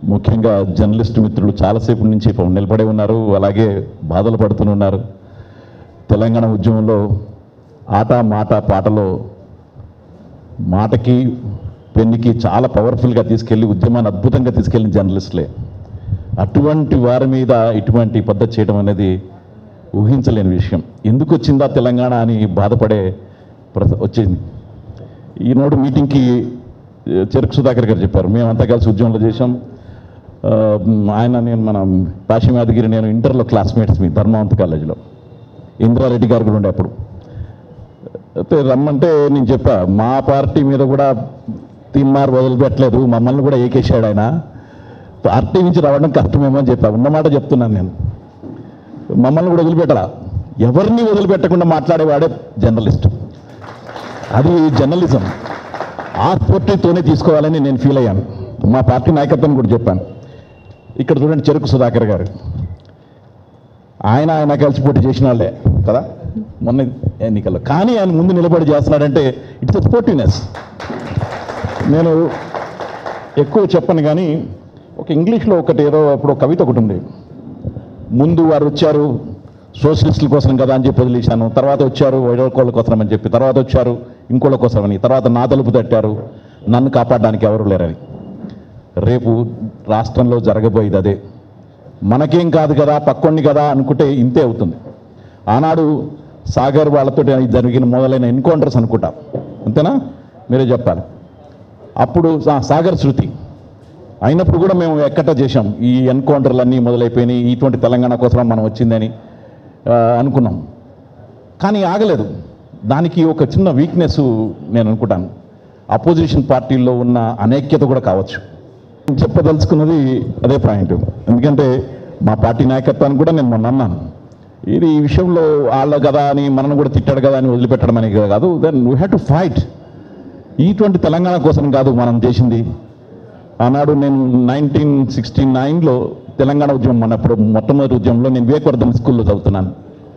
ముఖ్యంగా జర్నలిస్ట్ మిత్రులు చాలాసేపు నుంచి పాపం నిలబడి ఉన్నారు అలాగే బాధలు పడుతున్నారు తెలంగాణ ఉద్యమంలో ఆట మాట పాటలో మాటకి పెన్నుకి చాలా పవర్ఫుల్గా తీసుకెళ్ళి ఉద్యమాన్ని అద్భుతంగా తీసుకెళ్ళిన జర్నలిస్టులే అటువంటి వారి మీద ఇటువంటి పద్ధతి చేయడం అనేది ఊహించలేని విషయం ఎందుకు వచ్చిందా తెలంగాణ అని బాధపడే ప్ర- వచ్చింది ఈనాడు మీటింగ్కి ఏ, చెరుకు సుధాకర్ గారు చెప్పారు మేమంతా కలిసి ఉద్యమంలో చేశాం ఆ, ఆయన నేను మన పాషం యాదగిరి నేను ఇంటర్లో క్లాస్మేట్స్ మీ ధర్మవంత్ కాలేజీలో ఇంద్రారెడ్డి గారు కూడా ఉండే అప్పుడు అయితే రమ్మంటే నేను చెప్పా మా పార్టీ మీద కూడా తిమ్మారు వదిలిపెట్టలేదు మమ్మల్ని కూడా ఏకేశాడు ఆయన పార్టీ నుంచి రావడం కష్టమేమో అని చెప్పా ఉన్నమాట చెప్తున్నాను నేను మమ్మల్ని కూడా వదిలిపెట్టరా ఎవరిని వదిలిపెట్టకుండా మాట్లాడేవాడే జర్నలిస్ట్ అది జర్నలిజం ఆ స్ఫూర్తితోనే తీసుకోవాలని నేను ఫీల్ అయ్యాను మా పార్టీ నాయకత్వం కూడా చెప్పాను ఇక్కడ చూడండి చెరుకు సుధాకర్ గారు ఆయన ఆయన కలిసి పోటీ చేసిన వాళ్ళే కదా మొన్న ఎన్నికల్లో కానీ ఆయన ముందు నిలబడి చేస్తున్నాడంటే ఇట్స్ ఎ స్పోర్టివ్నెస్ నేను ఎక్కువ చెప్పను కానీ ఒక ఇంగ్లీష్లో ఒకటి ఏదో అప్పుడు ఒక కవిత ఒకటి ఉంది ముందు వారు వచ్చారు సోషలిస్టుల కోసం కదా అని చెప్పి వదిలేశాను తర్వాత వచ్చారు వైడోకోళ్ళ కోసం అని చెప్పి తర్వాత వచ్చారు ఇంకోళ్ళ కోసమని తర్వాత నా తలుపు తట్టారు నన్ను కాపాడడానికి ఎవరు లేరని రేపు రాష్ట్రంలో జరగబోయేది అదే మనకేం కాదు కదా పక్కోడిని కదా అనుకుంటే ఇంతే అవుతుంది ఆనాడు సాగర్ వాళ్ళతో జరిగిన మొదలైన ఎన్కౌంటర్స్ అనుకుంటా అంతేనా మీరే చెప్పాలి అప్పుడు సా- సాగర్ శృతి అయినప్పుడు కూడా మేము ఎక్కట చేశాం ఈ ఎన్కౌంటర్లు అన్నీ మొదలైపోయినాయి ఇటువంటి తెలంగాణ కోసం మనం వచ్చిందని ఆ, అనుకున్నాం కానీ ఆగలేదు దానికి ఒక చిన్న వీక్నెస్ నేను అనుకుంటాను అపోజిషన్ పార్టీల్లో ఉన్న అనైక్యత కూడా కావచ్చు నేను చెప్పదలుచుకున్నది అదే పాయింట్ ఎందుకంటే మా పార్టీ నాయకత్వాన్ని కూడా నేను మొన్న అన్నాను ఇది ఈ విషయంలో వాళ్ళ కదా అని మనల్ని కూడా తిట్టాడు కదా అని వదిలిపెట్టడం అనేది కాదు then we have to fight ఇటువంటి తెలంగాణ కోసం కాదు మనం చేసింది ఆనాడు నేను నైన్టీన్ సిక్స్టీ నైన్లో తెలంగాణ ఉద్యమం అన్నప్పుడు మొట్టమొదటి ఉద్యమంలో నేను వివేకవర్ధన్ స్కూల్లో చదువుతున్నాను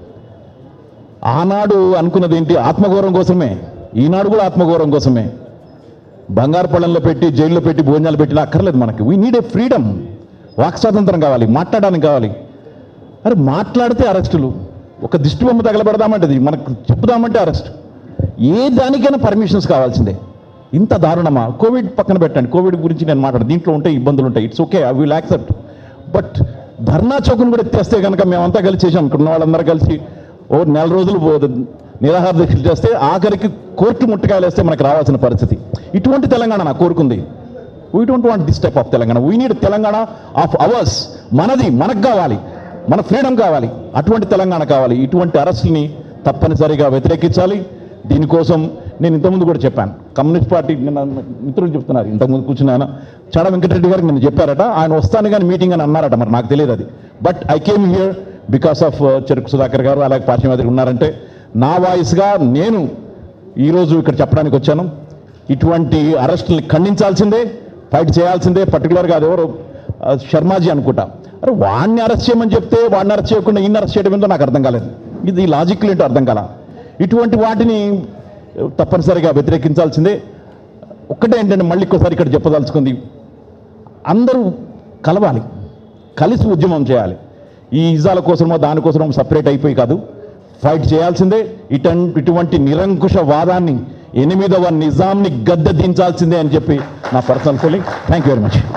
ఆనాడు అనుకున్నది ఏంటి ఆత్మగౌరవం కోసమే ఈనాడు కూడా ఆత్మగౌరవం కోసమే బంగారు పళ్ళంలో పెట్టి జైల్లో పెట్టి భోజనాలు పెట్టినా అక్కర్లేదు మనకి వీ నీడ్ ఏ ఫ్రీడమ్ వాక్ స్వాతంత్రం కావాలి మాట్లాడడానికి కావాలి అరే మాట్లాడితే అరెస్టులు ఒక దిష్టి బొమ్మ తగలబెడదామంటే అది మనకు చెప్పుదామంటే అరెస్ట్ ఏ దానికైనా పర్మిషన్స్ కావాల్సిందే ఇంత దారుణమా కోవిడ్ పక్కన పెట్టండి కోవిడ్ గురించి నేను మాట్లాడు దీంట్లో ఉంటే ఇబ్బందులు ఉంటాయి it's okay I will accept but ధర్నా చౌకను కూడా ఎత్తేస్తే కనుక మేమంతా కలిసి చేసాం ఇక్కడ ఉన్న వాళ్ళందరూ కలిసి ఓ నెల రోజులు పో- నిరాహార దీక్షలు చేస్తే ఆఖరికి కోర్టు ముట్టకాయలు వేస్తే మనకు రావాల్సిన పరిస్థితి ఇటువంటి తెలంగాణ నాకు కోరుకుంది we don't want this type of Telangana we need Telangana of ours మనది మనకు కావాలి మన ఫ్రీడమ్ కావాలి అటువంటి తెలంగాణ కావాలి ఇటువంటి అరెస్టుల్ని తప్పనిసరిగా వ్యతిరేకించాలి దీనికోసం నేను ఇంతకుముందు కూడా చెప్పాను కమ్యూనిస్ట్ పార్టీ నిన్న మిత్రులు చెప్తున్నారు ఇంతకుముందు కూర్చున్న ఆయన చాడ వెంకటరెడ్డి గారికి నేను చెప్పారట ఆయన వస్తాను కానీ మీటింగ్ అని అన్నారట మరి నాకు తెలియదు అది but I came here because of Cheruku Sudhakar గారు అలాగే పార్శ్వమాదిరి ఉన్నారంటే నా వాయిస్గా నేను ఈరోజు ఇక్కడ చెప్పడానికి వచ్చాను ఇటువంటి అరెస్టుల్ని ఖండించాల్సిందే ఫైట్ చేయాల్సిందే పర్టికులర్గా అది ఎవరు ఆ, శర్మాజీ అనుకుంటా అరే వాడిని అరెస్ట్ చేయమని చెప్తే వాడిని అరెస్ట్ చేయకుండా ఈయన అరెస్ట్ చేయడం ఏంటో నాకు అర్థం కాలేదు ఇది లాజిక్లు ఏంటో అర్థం కాల ఇటువంటి వాటిని తప్పనిసరిగా వ్యతిరేకించాల్సిందే ఒక్కటే ఏంటంటే మళ్ళీ ఇంకోసారి ఇక్కడ చెప్పదలుచుకుంది అందరూ కలవాలి కలిసి ఉద్యమం చేయాలి ఈ ఇజాల కోసమో దానికోసమో సపరేట్ అయిపోయి కాదు ఫైట్ చేయాల్సిందే ఇటన్ ఇటువంటి నిరంకుశ వాదాన్ని ఎనిమిదవ నిజాంని గద్దె దించాల్సిందే అని చెప్పి నా personal feeling thank you very much